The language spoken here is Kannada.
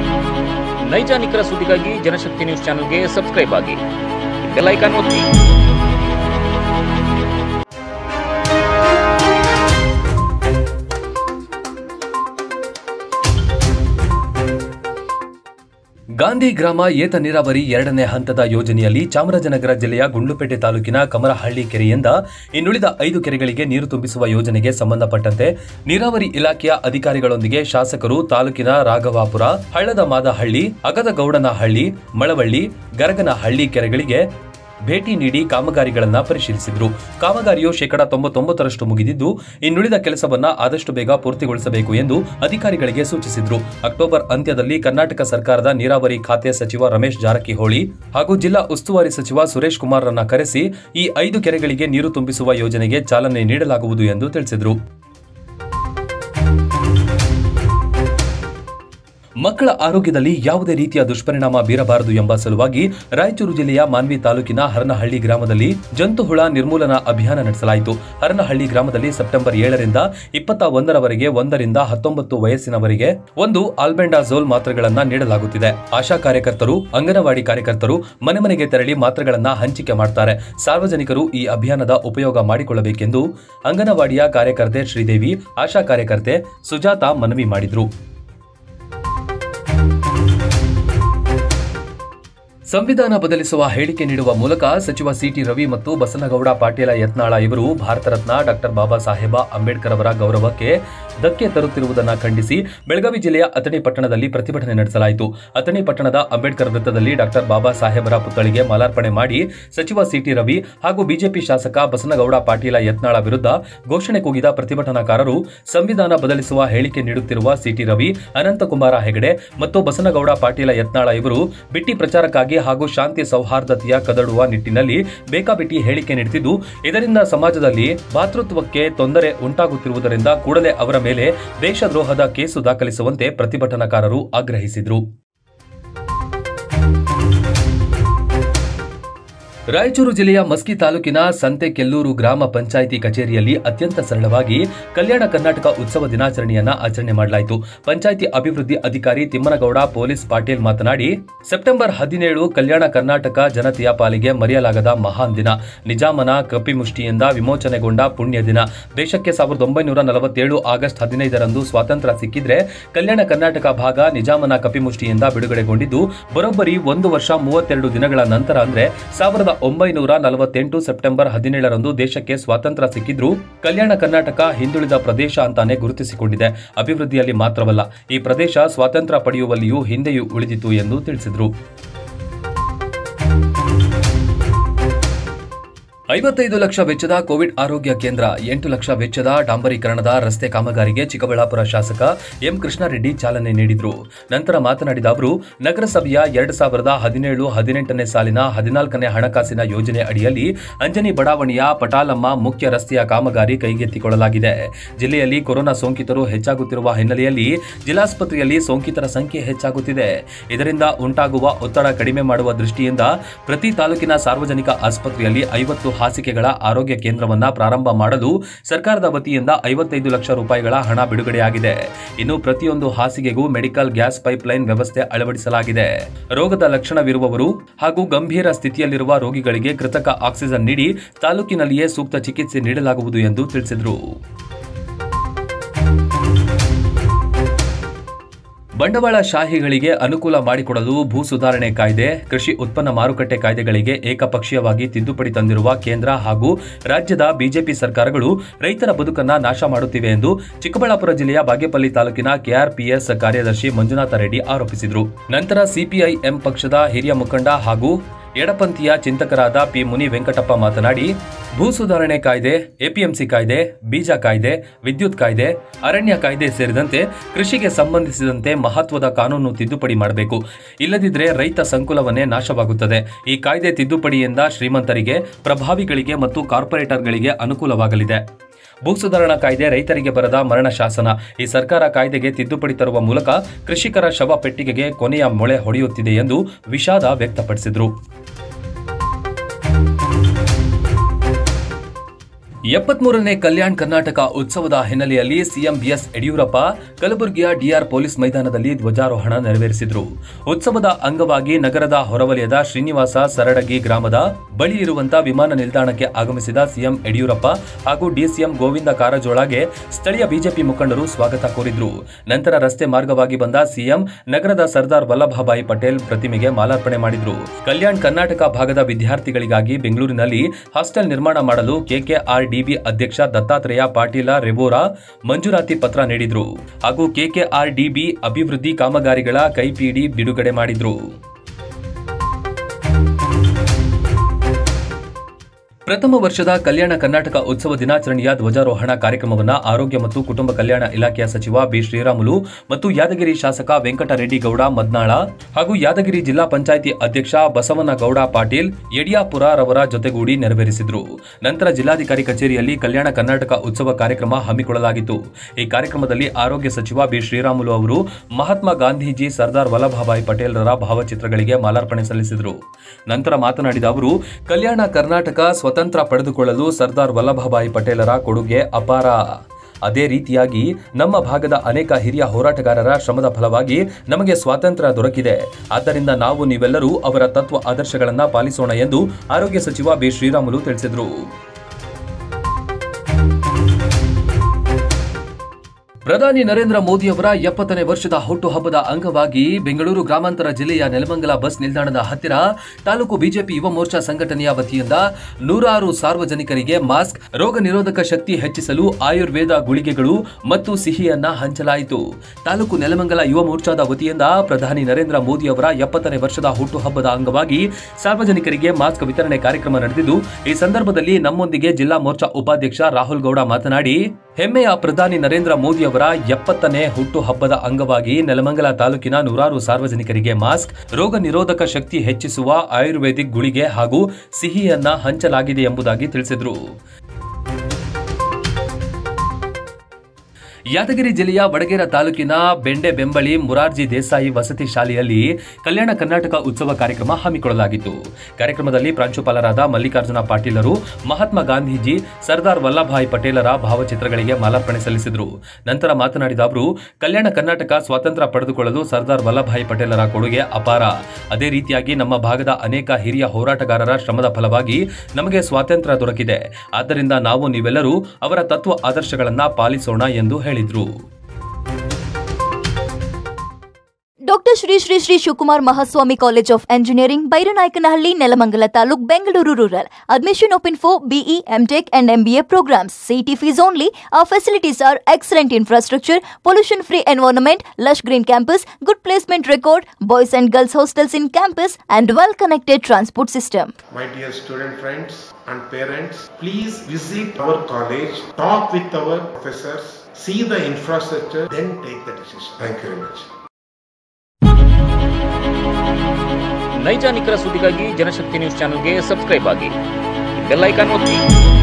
ನೈಜ ನಿಖರ ಸುದ್ದಿಗಾಗಿ ಜನಶಕ್ತಿ ನ್ಯೂಸ್ ಚಾನೆಲ್ಗೆ ಸಬ್ಸ್ಕ್ರೈಬ್ ಆಗಿ ಬೆಲ್ ಐಕಾನ್ ಒತ್ತಿ ಗಾಂಧಿ ಗ್ರಾಮ ಏತ ನೀರಾವರಿ ಎರಡನೇ ಹಂತದ ಯೋಜನೆಯಲ್ಲಿ ಚಾಮರಾಜನಗರ ಜಿಲ್ಲೆಯ ಗುಂಡ್ಲುಪೇಟೆ ತಾಲೂಕಿನ ಕಮರಹಳ್ಳಿ ಕೆರೆಯಿಂದ ಇನ್ನುಳಿದ ಐದು ಕೆರೆಗಳಿಗೆ ನೀರು ತುಂಬಿಸುವ ಯೋಜನೆಗೆ ಸಂಬಂಧಪಟ್ಟಂತೆ ನೀರಾವರಿ ಇಲಾಖೆಯ ಅಧಿಕಾರಿಗಳೊಂದಿಗೆ ಶಾಸಕರು ತಾಲೂಕಿನ ರಾಘವಾಪುರ ಹಳ್ಳದ ಮಾದಹಳ್ಳಿ ಅಗದಗೌಡನಹಳ್ಳಿ ಮಳವಳ್ಳಿ ಗರಗನಹಳ್ಳಿ ಕೆರೆಗಳಿಗೆ ಭೇಟಿ ನೀಡಿ ಕಾಮಗಾರಿಗಳನ್ನ ಪರಿಶೀಲಿಸಿದ್ರು ಕಾಮಗಾರಿಯು ಶೇಕಡಾ ತೊಂಬತ್ತೊಂಬತ್ತರಷ್ಟು ಮುಗಿದಿದ್ದು ಇನ್ನುಳಿದ ಕೆಲಸವನ್ನ ಆದಷ್ಟು ಬೇಗ ಪೂರ್ತಿಗೊಳಿಸಬೇಕು ಎಂದು ಅಧಿಕಾರಿಗಳಿಗೆ ಸೂಚಿಸಿದ್ರು ಅಕ್ಟೋಬರ್ ಅಂತ್ಯದಲ್ಲಿ ಕರ್ನಾಟಕ ಸರ್ಕಾರದ ನೀರಾವರಿ ಖಾತೆ ಸಚಿವ ರಮೇಶ್ ಜಾರಕಿಹೊಳಿ ಹಾಗೂ ಜಿಲ್ಲಾ ಉಸ್ತುವಾರಿ ಸಚಿವ ಸುರೇಶ್ ಕುಮಾರ್ರನ್ನ ಕರೆಸಿ ಈ ಐದು ಕೆರೆಗಳಿಗೆ ನೀರು ತುಂಬಿಸುವ ಯೋಜನೆಗೆ ಚಾಲನೆ ನೀಡಲಾಗುವುದು ಎಂದು ತಿಳಿಸಿದರು ಮಕ್ಕಳ ಆರೋಗ್ಯದಲ್ಲಿ ಯಾವುದೇ ರೀತಿಯ ದುಷ್ಪರಿಣಾಮ ಬೀರಬಾರದು ಎಂಬ ಸಲುವಾಗಿ ರಾಯಚೂರು ಜಿಲ್ಲೆಯ ಮಾನ್ವಿ ತಾಲೂಕಿನ ಹರನಹಳ್ಳಿ ಗ್ರಾಮದಲ್ಲಿ ಜಂತು ಹುಳ ನಿರ್ಮೂಲನಾ ಅಭಿಯಾನ ನಡೆಸಲಾಯಿತು ಹರನಹಳ್ಳಿ ಗ್ರಾಮದಲ್ಲಿ ಸೆಪ್ಟೆಂಬರ್ ಏಳರಿಂದ ಇಪ್ಪತ್ತ ಒಂದರವರೆಗೆ ಒಂದರಿಂದ ಹತ್ತೊಂಬತ್ತು ವಯಸ್ಸಿನವರೆಗೆ ಒಂದು ಆಲ್ಬೆಂಡಾಜೋಲ್ ಮಾತ್ರೆಗಳನ್ನ ನೀಡಲಾಗುತ್ತಿದೆ ಆಶಾ ಕಾರ್ಯಕರ್ತರು ಅಂಗನವಾಡಿ ಕಾರ್ಯಕರ್ತರು ಮನೆ ಮನೆಗೆ ತೆರಳಿ ಮಾತ್ರೆಗಳನ್ನ ಹಂಚಿಕೆ ಮಾಡ್ತಾರೆ ಸಾರ್ವಜನಿಕರು ಈ ಅಭಿಯಾನದ ಉಪಯೋಗ ಮಾಡಿಕೊಳ್ಳಬೇಕೆಂದು ಅಂಗನವಾಡಿಯ ಕಾರ್ಯಕರ್ತೆ ಶ್ರೀದೇವಿ ಆಶಾ ಕಾರ್ಯಕರ್ತೆ ಸುಜಾತ ಮನವಿ ಮಾಡಿದ್ರು ಸಂವಿಧಾನ ಬದಲಿಸುವ ಹೇಳಿಕೆ ನೀಡುವ ಮೂಲಕ ಸಚಿವ ಸಿಟಿ ರವಿ ಮತ್ತು ಬಸನಗೌಡ ಪಾಟೀಲ ಯತ್ನಾಳ ಇವರು ಭಾರತ ರತ್ನ ಡಾಕ್ಟರ್ ಬಾಬಾ ಸಾಹೇಬ ಅಂಬೇಡ್ಕರ್ ಅವರ ಗೌರವಕ್ಕೆ ಧಕ್ಕೆ ತರುತ್ತಿರುವುದನ್ನು ಖಂಡಿಸಿ ಬೆಳಗಾವಿ ಜಿಲ್ಲೆಯ ಅಥಣಿ ಪಟ್ಟಣದಲ್ಲಿ ಪ್ರತಿಭಟನೆ ನಡೆಸಲಾಯಿತು ಅಥಣಿ ಪಟ್ಟಣದ ಅಂಬೇಡ್ಕರ್ ವೃತ್ತದಲ್ಲಿ ಡಾಕ್ಟರ್ ಬಾಬಾ ಸಾಹೇಬರ ಪುತ್ಥಳಿಗೆ ಮಾಲಾರ್ಪಣೆ ಮಾಡಿ ಸಚಿವ ಸಿಟಿ ರವಿ ಹಾಗೂ ಬಿಜೆಪಿ ಶಾಸಕ ಬಸನಗೌಡ ಪಾಟೀಲ ಯತ್ನಾಳ ವಿರುದ್ಧ ಘೋಷಣೆ ಕೂಗಿದ ಪ್ರತಿಭಟನಾಕಾರರು ಸಂವಿಧಾನ ಬದಲಿಸುವ ಹೇಳಿಕೆ ನೀಡುತ್ತಿರುವ ಸಿಟಿ ರವಿ ಅನಂತಕುಮಾರ ಹೆಗಡೆ ಮತ್ತು ಬಸನಗೌಡ ಪಾಟೀಲ ಯತ್ನಾಳ ಇವರು ಬಿಟ್ಟಿ ಪ್ರಚಾರಕ್ಕಾಗಿ ಹಾಗೂ ಶಾಂತಿ ಸೌಹಾರ್ದತೆಯ ಕದಡುವ ನಿಟ್ಟಿನಲ್ಲಿ ಬೇಕಾಬಿಟ್ಟಿ ಹೇಳಿಕೆ ನೀಡುತ್ತಿದ್ದು ಇದರಿಂದ ಸಮಾಜದಲ್ಲಿ ಭಾತೃತ್ವಕ್ಕೆ ತೊಂದರೆ ಉಂಟಾಗುತ್ತಿರುವುದರಿಂದ ಕೂಡಲೇ ಅವರ ಮೇಲೆ ದೇಶದ್ರೋಹದ ಕೇಸು ದಾಖಲಿಸುವಂತೆ ಪ್ರತಿಭಟನಾಕಾರರು ಆಗ್ರಹಿಸಿದರು ರಾಯಚೂರು ಜಿಲ್ಲೆಯ ಮಸ್ಕಿ ತಾಲೂಕಿನ ಸಂತೆ ಕೆಲ್ಲೂರು ಗ್ರಾಮ ಪಂಚಾಯಿತಿ ಕಚೇರಿಯಲ್ಲಿ ಅತ್ಯಂತ ಸರಳವಾಗಿ ಕಲ್ಯಾಣ ಕರ್ನಾಟಕ ಉತ್ಸವ ದಿನಾಚರಣೆಯನ್ನ ಆಚರಣೆ ಮಾಡಲಾಯಿತು ಪಂಚಾಯಿತಿ ಅಭಿವೃದ್ಧಿ ಅಧಿಕಾರಿ ತಿಮ್ಮನಗೌಡ ಪೊಲೀಸ್ ಪಾಟೀಲ್ ಮಾತನಾಡಿ ಸೆಪ್ಟೆಂಬರ್ ಹದಿನೇಳು ಕಲ್ಯಾಣ ಕರ್ನಾಟಕ ಜನತೆಯ ಪಾಲಿಗೆ ಮರೆಯಲಾಗದ ಮಹಾನ್ ದಿನ ನಿಜಾಮನ ಕಪಿಮುಷ್ಟಿಯಿಂದ ವಿಮೋಚನೆಗೊಂಡ ಪುಣ್ಯ ದಿನ ದೇಶಕ್ಕೆ ಸಾವಿರದ ಒಂಬೈನೂರ ನಲವತ್ತೇಳು ಆಗಸ್ಟ್ ಹದಿನೈದರಂದು ಸ್ವಾತಂತ್ರ್ಯ ಸಿಕ್ಕಿದ್ರೆ ಕಲ್ಯಾಣ ಕರ್ನಾಟಕ ಭಾಗ ನಿಜಾಮನ ಕಪಿಮುಷ್ಟಿಯಿಂದ ಬಿಡುಗಡೆಗೊಂಡಿದ್ದು ಬರೋಬ್ಬರಿ ಒಂದು ವರ್ಷ ಮೂವತ್ತೆರಡು ದಿನಗಳ ನಂತರ ಅಂದ್ರೆ ಸಾವಿರದ ಒಂಬೈನೂರ ನಲವತ್ತೆಂಟು ಸೆಪ್ಟೆಂಬರ್ ಹದಿನೇಳರಂದು ದೇಶಕ್ಕೆ ಸ್ವಾತಂತ್ರ್ಯ ಸಿಕ್ಕಿದ್ರೂ ಕಲ್ಯಾಣ ಕರ್ನಾಟಕ ಹಿಂದುಳಿದ ಪ್ರದೇಶ ಅಂತಾನೆ ಗುರುತಿಸಿಕೊಂಡಿದೆ ಅಭಿವೃದ್ಧಿಯಲ್ಲಿ ಮಾತ್ರವಲ್ಲ ಈ ಪ್ರದೇಶ ಸ್ವಾತಂತ್ರ್ಯ ಪಡೆಯುವಲ್ಲಿಯೂ ಹಿಂದೆಯೂ ಉಳಿದಿತು ಎಂದು ತಿಳಿಸಿದರು ಐವತ್ತೈದು ಲಕ್ಷ ವೆಚ್ಚದ ಕೋವಿಡ್ ಆರೋಗ್ಯ ಕೇಂದ್ರ ಎಂಟು ಲಕ್ಷ ವೆಚ್ಚದ ಡಾಂಬರೀಕರಣದ ರಸ್ತೆ ಕಾಮಗಾರಿಗೆ ಚಿಕ್ಕಬಳ್ಳಾಪುರ ಶಾಸಕ ಎಂ ಕೃಷ್ಣಾರೆಡ್ಡಿ ಚಾಲನೆ ನೀಡಿದರು ನಂತರ ಮಾತನಾಡಿದ ಅವರು ನಗರಸಭೆಯ ಎರಡು ಸಾವಿರದ ಹದಿನೇಳು ಹದಿನೆಂಟನೇ ಸಾಲಿನ ಹದಿನಾಲ್ಕನೇ ಹಣಕಾಸಿನ ಯೋಜನೆ ಅಡಿಯಲ್ಲಿ ಅಂಜನಿ ಬಡಾವಣೆಯ ಪಟಾಲಮ್ಮ ಮುಖ್ಯ ರಸ್ತೆಯ ಕಾಮಗಾರಿ ಕೈಗೆತ್ತಿಕೊಳ್ಳಲಾಗಿದೆ ಜಿಲ್ಲೆಯಲ್ಲಿ ಕೊರೋನಾ ಸೋಂಕಿತರು ಹೆಚ್ಚಾಗುತ್ತಿರುವ ಹಿನ್ನೆಲೆಯಲ್ಲಿ ಜಿಲ್ಲಾಸ್ಪತ್ರೆಯಲ್ಲಿ ಸೋಂಕಿತರ ಸಂಖ್ಯೆ ಹೆಚ್ಚಾಗುತ್ತಿದೆ ಇದರಿಂದ ಉಂಟಾಗುವ ಒತ್ತಡ ಕಡಿಮೆ ಮಾಡುವ ದೃಷ್ಟಿಯಿಂದ ಪ್ರತಿ ತಾಲೂಕಿನ ಸಾರ್ವಜನಿಕ ಆಸ್ಪತ್ರೆಯಲ್ಲಿ ಐವತ್ತು ಹಾಸಿಗೆಗಳ ಆರೋಗ್ಯ ಕೇಂದ್ರವನ್ನ ಪ್ರಾರಂಭ ಮಾಡಲು ಸರ್ಕಾರದ ವತಿಯಿಂದ ಐವತ್ತೈದು ಲಕ್ಷ ರೂಪಾಯಿಗಳ ಹಣ ಬಿಡುಗಡೆಯಾಗಿದೆ ಇನ್ನು ಪ್ರತಿಯೊಂದು ಹಾಸಿಗೆಗೂ ಮೆಡಿಕಲ್ ಗ್ಯಾಸ್ ಪೈಪ್ಲೈನ್ ವ್ಯವಸ್ಥೆ ಅಳವಡಿಸಲಾಗಿದೆ ರೋಗದ ಲಕ್ಷಣವಿರುವವರು ಹಾಗೂ ಗಂಭೀರ ಸ್ಥಿತಿಯಲ್ಲಿರುವ ರೋಗಿಗಳಿಗೆ ಕೃತಕ ಆಕ್ಸಿಜನ್ ನೀಡಿ ತಾಲೂಕಿನಲ್ಲಿಯೇ ಸೂಕ್ತ ಚಿಕಿತ್ಸೆ ನೀಡಲಾಗುವುದು ಎಂದು ತಿಳಿಸಿದರು ಬಂಡವಾಳ ಶಾಹಿಗಳಿಗೆ ಅನುಕೂಲ ಮಾಡಿಕೊಡಲು ಭೂ ಸುಧಾರಣೆ ಕಾಯ್ದೆ ಕೃಷಿ ಉತ್ಪನ್ನ ಮಾರುಕಟ್ಟೆ ಕಾಯ್ದೆಗಳಿಗೆ ಏಕಪಕ್ಷೀಯವಾಗಿ ತಿದ್ದುಪಡಿ ತಂದಿರುವ ಕೇಂದ್ರ ಹಾಗೂ ರಾಜ್ಯದ ಬಿಜೆಪಿ ಸರ್ಕಾರಗಳು ರೈತರ ಬದುಕನ್ನ ನಾಶ ಮಾಡುತ್ತಿವೆ ಎಂದು ಚಿಕ್ಕಬಳ್ಳಾಪುರ ಜಿಲ್ಲೆಯ ಬಾಗೇಪಲ್ಲಿ ತಾಲೂಕಿನ ಕೆಆರ್ಪಿಎಸ್ ಕಾರ್ಯದರ್ಶಿ ಮಂಜುನಾಥ ರೆಡ್ಡಿ ಆರೋಪಿಸಿದರು ನಂತರ ಸಿಪಿಐಎಂ ಪಕ್ಷದ ಹಿರಿಯ ಮುಖಂಡ ಹಾಗೂ ಎಡಪಂಥೀಯ ಚಿಂತಕರಾದ ಪಿ ಮುನಿ ವೆಂಕಟಪ್ಪ ಮಾತನಾಡಿ ಭೂ ಸುಧಾರಣೆ ಕಾಯ್ದೆ ಎಪಿಎಂಸಿ ಕಾಯ್ದೆ ಬೀಜ ಕಾಯ್ದೆ ವಿದ್ಯುತ್ ಕಾಯ್ದೆ ಅರಣ್ಯ ಕಾಯ್ದೆ ಸೇರಿದಂತೆ ಕೃಷಿಗೆ ಸಂಬಂಧಿಸಿದಂತೆ ಮಹತ್ವದ ಕಾನೂನು ತಿದ್ದುಪಡಿ ಮಾಡಬೇಕು ಇಲ್ಲದಿದ್ದರೆ ರೈತ ಸಂಕುಲವನ್ನೇ ನಾಶವಾಗುತ್ತದೆ ಈ ಕಾಯ್ದೆ ತಿದ್ದುಪಡಿಯಿಂದ ಶ್ರೀಮಂತರಿಗೆ ಪ್ರಭಾವಿಗಳಿಗೆ ಮತ್ತು ಕಾರ್ಪೊರೇಟರ್ಗಳಿಗೆ ಅನುಕೂಲವಾಗಲಿದೆ ಭೂ ಸುಧಾರಣಾ ಕಾಯ್ದೆ ರೈತರಿಗೆ ಬರದ ಮರಣ ಶಾಸನ ಈ ಸರ್ಕಾರ ಕಾಯ್ದೆಗೆ ತಿದ್ದುಪಡಿ ತರುವ ಮೂಲಕ ಕೃಷಿಕರ ಶವ ಪೆಟ್ಟಿಗೆಗೆ ಕೊನೆಯ ಮೊಳೆ ಹೊಡೆಯುತ್ತಿದೆ ಎಂದು ವಿಷಾದ ವ್ಯಕ್ತಪಡಿಸಿದರು ಎಪ್ಪತ್ಮೂರನೇ ಕಲ್ಯಾಣ್ ಕರ್ನಾಟಕ ಉತ್ಸವದ ಹಿನ್ನೆಲೆಯಲ್ಲಿ ಸಿಎಂ ಬಿಎಸ್ ಯಡಿಯೂರಪ್ಪ ಕಲಬುರಗಿಯ ಡಿಆರ್ ಪೊಲೀಸ್ ಮೈದಾನದಲ್ಲಿ ಧ್ವಜಾರೋಹಣ ನೆರವೇರಿಸಿದರು ಉತ್ಸವದ ಅಂಗವಾಗಿ ನಗರದ ಹೊರವಲಯದ ಶ್ರೀನಿವಾಸ ಸರಡಗಿ ಗ್ರಾಮದ ಬಳಿ ಇರುವಂತಹ ವಿಮಾನ ನಿಲ್ದಾಣಕ್ಕೆ ಆಗಮಿಸಿದ ಸಿಎಂ ಯಡಿಯೂರಪ್ಪ ಹಾಗೂ ಡಿಸಿಎಂ ಗೋವಿಂದ ಕಾರಜೋಳಗೆ ಸ್ಥಳೀಯ ಬಿಜೆಪಿ ಮುಖಂಡರು ಸ್ವಾಗತ ಕೋರಿದ್ರು ನಂತರ ರಸ್ತೆ ಮಾರ್ಗವಾಗಿ ಬಂದ ಸಿಎಂ ನಗರದ ಸರ್ದಾರ್ ವಲ್ಲಭಭಾಯಿ ಪಟೇಲ್ ಪ್ರತಿಮೆಗೆ ಮಾಲಾರ್ಪಣೆ ಮಾಡಿದ್ರು ಕಲ್ಯಾಣ್ ಕರ್ನಾಟಕ ಭಾಗದ ವಿದ್ಯಾರ್ಥಿಗಳಿಗಾಗಿ ಬೆಂಗಳೂರಿನಲ್ಲಿ ಹಾಸ್ಟೆಲ್ ನಿರ್ಮಾಣ ಮಾಡಲು ಕೆಕೆಆರ್ ಡಿಬಿ ಅಧ್ಯಕ್ಷ ದತ್ತಾತ್ರೇಯ ಪಾಟೀಲ ರೆವೋರಾ ಮಂಜೂರಾತಿ ಪತ್ರ ನೀಡಿದ್ರು ಹಾಗೂ ಕೆಕೆಆರ್ ಡಿಬಿ ಅಭಿವೃದ್ಧಿ ಕಾಮಗಾರಿಗಳ ಕೈಪಿಡಿ ಬಿಡುಗಡೆ ಮಾಡಿದ್ರು ಪ್ರಥಮ ವರ್ಷದ ಕಲ್ಯಾಣ ಕರ್ನಾಟಕ ಉತ್ಸವ ದಿನಾಚರಣೆಯ ಧ್ವಜಾರೋಹಣ ಕಾರ್ಯಕ್ರಮವನ್ನು ಆರೋಗ್ಯ ಮತ್ತು ಕುಟುಂಬ ಕಲ್ಯಾಣ ಇಲಾಖೆಯ ಸಚಿವ ಬಿ ಶ್ರೀರಾಮುಲು ಮತ್ತು ಯಾದಗಿರಿ ಶಾಸಕ ವೆಂಕಟರೆಡ್ಡಿ ಗೌಡ ಮದ್ನಾಳ ಹಾಗೂ ಯಾದಗಿರಿ ಜಿಲ್ಲಾ ಪಂಚಾಯಿತಿ ಅಧ್ಯಕ್ಷ ಬಸವನಗೌಡ ಪಾಟೀಲ್ ಯಡಿಯಾಪುರ ರವರ ಜೊತೆಗೂಡಿ ನೆರವೇರಿಸಿದರು ನಂತರ ಜಿಲ್ಲಾಧಿಕಾರಿ ಕಚೇರಿಯಲ್ಲಿ ಕಲ್ಯಾಣ ಕರ್ನಾಟಕ ಉತ್ಸವ ಕಾರ್ಯಕ್ರಮ ಹಮ್ಮಿಕೊಳ್ಳಲಾಗಿತ್ತು ಈ ಕಾರ್ಯಕ್ರಮದಲ್ಲಿ ಆರೋಗ್ಯ ಸಚಿವ ಬಿ ಶ್ರೀರಾಮುಲು ಅವರು ಮಹಾತ್ಮ ಗಾಂಧೀಜಿ ಸರ್ದಾರ್ ವಲ್ಲಭಭಾಯಿ ಪಟೇಲರ ಭಾವಚಿತ್ರಗಳಿಗೆ ಮಾಲಾರ್ಪಣೆ ಸಲ್ಲಿಸಿದರು ನಂತರ ಮಾತನಾಡಿದ ಅವರು ಕಲ್ಯಾಣ ಕರ್ನಾಟಕ ಸ್ವತಂತ್ರ ಪಡೆದುಕೊಳ್ಳಲು ಸರ್ದಾರ್ ವಲ್ಲಭಭಾಯಿ ಪಟೇಲರ ಕೊಡುಗೆ ಅಪಾರ ಅದೇ ರೀತಿಯಾಗಿ ನಮ್ಮ ಭಾಗದ ಅನೇಕ ಹಿರಿಯ ಹೋರಾಟಗಾರರ ಶ್ರಮದ ಫಲವಾಗಿ ನಮಗೆ ಸ್ವಾತಂತ್ರ್ಯ ದೊರಕಿದೆ ಆದ್ದರಿಂದ ನಾವು ನೀವೆಲ್ಲರೂ ಅವರ ತತ್ವ ಆದರ್ಶಗಳನ್ನು ಪಾಲಿಸೋಣ ಎಂದು ಆರೋಗ್ಯ ಸಚಿವ ಬಿ ಶ್ರೀರಾಮುಲು ತಿಳಿಸಿದರು ಪ್ರಧಾನಿ ನರೇಂದ್ರ ಮೋದಿಯವರ ಎಪ್ಪತ್ತನೇ ವರ್ಷದ ಹುಟ್ಟುಹಬ್ಬದ ಅಂಗವಾಗಿ ಬೆಂಗಳೂರು ಗ್ರಾಮಾಂತರ ಜಿಲ್ಲೆಯ ನೆಲಮಂಗಲ ಬಸ್ ನಿಲ್ದಾಣದ ಹತ್ತಿರ ತಾಲೂಕು ಬಿಜೆಪಿ ಯುವ ಮೋರ್ಚಾ ಸಂಘಟನೆಯ ವತಿಯಿಂದ ನೂರಾರು ಸಾರ್ವಜನಿಕರಿಗೆ ಮಾಸ್ಕ್ ರೋಗ ನಿರೋಧಕ ಶಕ್ತಿ ಹೆಚ್ಚಿಸಲು ಆಯುರ್ವೇದ ಗುಳಿಗೆಗಳು ಮತ್ತು ಸಿಹಿಯನ್ನ ಹಂಚಲಾಯಿತು ತಾಲೂಕು ನೆಲಮಂಗಲ ಯುವ ಮೋರ್ಚಾದ ವತಿಯಿಂದ ಪ್ರಧಾನಿ ನರೇಂದ್ರ ಮೋದಿ ಅವರ ಎಪ್ಪತ್ತನೇ ವರ್ಷದ ಹುಟ್ಟುಹಬ್ಬದ ಅಂಗವಾಗಿ ಸಾರ್ವಜನಿಕರಿಗೆ ಮಾಸ್ಕ್ ವಿತರಣೆ ಕಾರ್ಯಕ್ರಮ ನಡೆದಿದ್ದು ಈ ಸಂದರ್ಭದಲ್ಲಿ ನಮ್ಮೊಂದಿಗೆ ಜಿಲ್ಲಾ ಮೋರ್ಚಾ ಉಪಾಧ್ಯಕ್ಷ ರಾಹುಲ್ ಗೌಡ ಮಾತನಾಡಿ ಹೆಮ್ಮೆಯ ಪ್ರಧಾನಿ ನರೇಂದ್ರ ಮೋದಿ ಅವರ ಎಪ್ಪತ್ತನೇ ಹುಟ್ಟುಹಬ್ಬದ ಅಂಗವಾಗಿ ನೆಲಮಂಗಲ ತಾಲೂಕಿನ ನೂರಾರು ಸಾರ್ವಜನಿಕರಿಗೆ ಮಾಸ್ಕ್ ರೋಗ ನಿರೋಧಕ ಶಕ್ತಿ ಹೆಚ್ಚಿಸುವ ಆಯುರ್ವೇದಿಕ್ ಗುಳಿಗೆ ಹಾಗೂ ಸಿಹಿಯನ್ನ ಹಂಚಲಾಗಿದೆ ಎಂಬುದಾಗಿ ತಿಳಿಸಿದರು ಯಾದಗಿರಿ ಜಿಲ್ಲೆಯ ವಡಗೇರ ತಾಲೂಕಿನ ಬೆಂಡೆ ಬೆಂಬಳಿ ಮುರಾರ್ಜಿ ದೇಸಾಯಿ ವಸತಿ ಶಾಲೆಯಲ್ಲಿ ಕಲ್ಯಾಣ ಕರ್ನಾಟಕ ಉತ್ಸವ ಕಾರ್ಯಕ್ರಮ ಹಮ್ಮಿಕೊಳ್ಳಲಾಗಿತ್ತು ಕಾರ್ಯಕ್ರಮದಲ್ಲಿ ಪ್ರಾಂಶುಪಾಲರಾದ ಮಲ್ಲಿಕಾರ್ಜುನ ಪಾಟೀಲರು ಮಹಾತ್ಮ ಗಾಂಧೀಜಿ ಸರ್ದಾರ್ ವಲ್ಲಭಾಯ್ ಪಟೇಲರ ಭಾವಚಿತ್ರಗಳಿಗೆ ಮಾಲಾರ್ಪಣೆ ಸಲ್ಲಿಸಿದರು ನಂತರ ಮಾತನಾಡಿದ ಅವರು ಕಲ್ಯಾಣ ಕರ್ನಾಟಕ ಸ್ವಾತಂತ್ರ್ಯ ಪಡೆದುಕೊಳ್ಳಲು ಸರ್ದಾರ್ ವಲ್ಲಭಾಯ್ ಪಟೇಲರ ಕೊಡುಗೆ ಅಪಾರ ಅದೇ ರೀತಿಯಾಗಿ ನಮ್ಮ ಭಾಗದ ಅನೇಕ ಹಿರಿಯ ಹೋರಾಟಗಾರರ ಶ್ರಮದ ಫಲವಾಗಿ ನಮಗೆ ಸ್ವಾತಂತ್ರ್ಯ ದೊರಕಿದೆ ಆದ್ದರಿಂದ ನಾವು ನೀವೆಲ್ಲರೂ ಅವರ ತತ್ವ ಆದರ್ಶಗಳನ್ನ ಪಾಲಿಸೋಣ ಎಂದು ಹೇಳಿದರು doctor Shri Shri Shri Shivakumar Mahaswami college of engineering Byranayakanahalli Nelamangala taluk Bengaluru rural admission open for BE, MTech and MBA programs. CET fees only. Our facilities are excellent infrastructure, pollution-free environment, lush green campus, good placement record, boys and girls hostels in campus, and well-connected transport system. My dear student friends and parents, please visit our college, talk with our professors, see the infrastructure, then take the decision. Thank you very much. ನೈಜ ನಿಖರ ಸುದ್ದಿಗಾಗಿ ಜನಶಕ್ತಿ ನ್ಯೂಸ್ ಚಾನೆಲ್ಗೆ ಸಬ್ಸ್ಕ್ರೈಬ್ ಆಗಿ ಬೆಲ್ ಐಕಾನ್ ಒತ್ತಿ